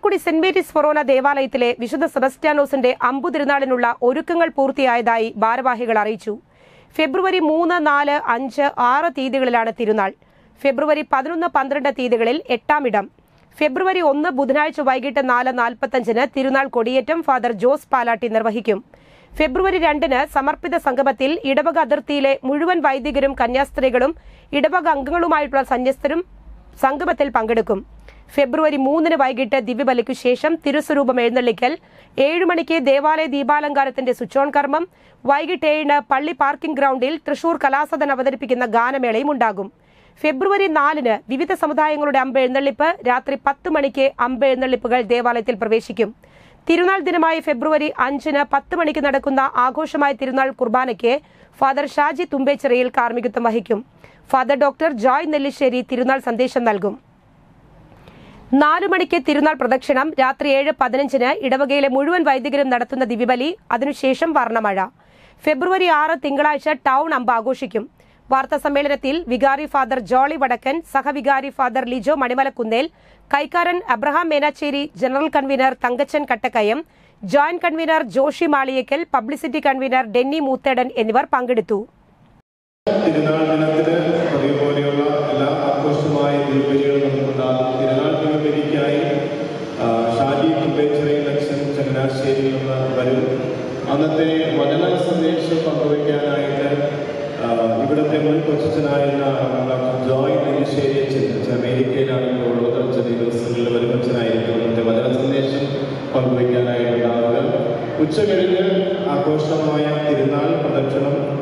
Chalakudy saint Mary's ഫൊറോന ദേവാലയത്തിലെ വിശുദ്ധ സെബസ്റ്റ്യാനോസിന്റെ അമ്പു തിരുനാളിനുള്ള ഒരുക്കങ്ങൾ പൂർത്തിയായതായി ഭാരവാഹികൾ അറിയിച്ചു ഫെബ്രുവരി മൂന്ന് നാല് അഞ്ച് ആറ് തീയതികളിലാണ് തിരുനാൾ ഫെബ്രുവരി പതിനൊന്ന് പന്ത്രണ്ട് തീയതികളിൽ എട്ടാം ഇടം ഫെബ്രുവരി ഒന്ന് ബുധനാഴ്ച വൈകിട്ട് നാല് നാൽപ്പത്തഞ്ചിന് തിരുനാൾ കൊടിയേറ്റം ഫാദർ ജോസ് പാലാട്ടി നിർവഹിക്കും ഫെബ്രുവരി രണ്ടിന് സമർപ്പിത സംഗമത്തിൽ ഇടവക അതിർത്തിയിലെ മുഴുവൻ വൈദികരും കന്യാസ്ത്രീകളും ഇടവക അംഗങ്ങളുമായിട്ടുള്ള സന്യസ്തരും സംഗമത്തിൽ പങ്കെടുക്കും ഫെബ്രുവരി മൂന്നിന് വൈകിട്ട് ദിവ്യബലിക്കു ശേഷം തിരുസ്വരൂപം എഴുന്നള്ളിക്കൽ ഏഴു മണിക്ക് ദേവാലയ ദീപാലങ്കാരത്തിന്റെ സ്വിച്ച് ഓൺ കർമ്മം വൈകിട്ട് ഏഴിന് പള്ളി പാർക്കിംഗ് ഗ്രൗണ്ടിൽ തൃശൂർ കലാസദൻ അവതരിപ്പിക്കുന്ന ഗാനമേളയും ഉണ്ടാകും ഫെബ്രുവരി നാലിന് വിവിധ സമുദായങ്ങളുടെ അമ്പെഴുന്നള്ളിപ്പ് രാത്രി പത്ത് മണിക്ക് അമ്പെഴുന്നള്ളിപ്പുകൾ ദേവാലയത്തിൽ പ്രവേശിക്കും തിരുനാൾ ദിനമായ ഫെബ്രുവരി അഞ്ചിന് പത്ത് മണിക്ക് നടക്കുന്ന ആഘോഷമായ തിരുനാൾ കുർബാനയ്ക്ക് ഫാദർ ഷാജി തുമ്പേച്ചിറയിൽ കാർമ്മികത്വം വഹിക്കും ഫാദർ ഡോക്ടർ ജോയ് നെല്ലിശ്ശേരി തിരുനാൾ സന്ദേശം നൽകും നാലു മണിക്ക് തിരുനാൾ പ്രദക്ഷിണം രാത്രി ഏഴ് പതിനഞ്ചിന് ഇടവകയിലെ മുഴുവൻ വൈദികരും നടത്തുന്ന ദിവ്യബലി അതിനുശേഷം വർണ്ണമഴ ഫെബ്രുവരി ആറ് തിങ്കളാഴ്ച ടൗൺ അമ്പ് ആഘോഷിക്കും വാർത്താ സമ്മേളനത്തിൽ വികാരി ഫാദർ ജോളി വടക്കൻ സഹവികാരി ഫാദർ ലിജോ മണിമലക്കുന്നേൽ കൈക്കാരൻ Abraham Menachery general convener Thankachan Kattakkayam joint convener Joshy Maliyekkal publicity convener Denny Moothedan എന്നിവർ പങ്കെടുത്തു തിരുനാൾ ദിനത്തിന് പതിവ് പോലെയുള്ള എല്ലാ ആഘോഷമായ ദീപലികളും നമുക്കുണ്ടാകും തിരുനാൾ ദീപലിക്കായി ആ, ഷാജി കുമ്പേച്ചിറയിൽ അച്ഛൻ ചങ്ങനാശ്ശേരിയിൽ നിന്ന് വരും അന്നത്തെ വചന സന്ദേശം പങ്കുവയ്ക്കാനായിട്ട് ആ, ഇവിടുത്തെ മുൻ കൊച്ചനായിരുന്ന ഡോക്ടർ ജോയ് നെല്ലിശ്ശേരി അച്ഛൻ അച്ഛൻ അമേരിക്കയിലാണ് ഇപ്പോൾ ഉള്ളത് അച്ഛൻ ഈ ദിവസങ്ങളിൽ വരുമച്ചനായിരിക്കും അന്നത്തെ വചന സന്ദേശം പങ്കുവയ്ക്കാനായിട്ടുണ്ടാവുക ഉച്ച കഴിഞ്ഞ് ആഘോഷമായ തിരുനാൾ പ്രദക്ഷിണം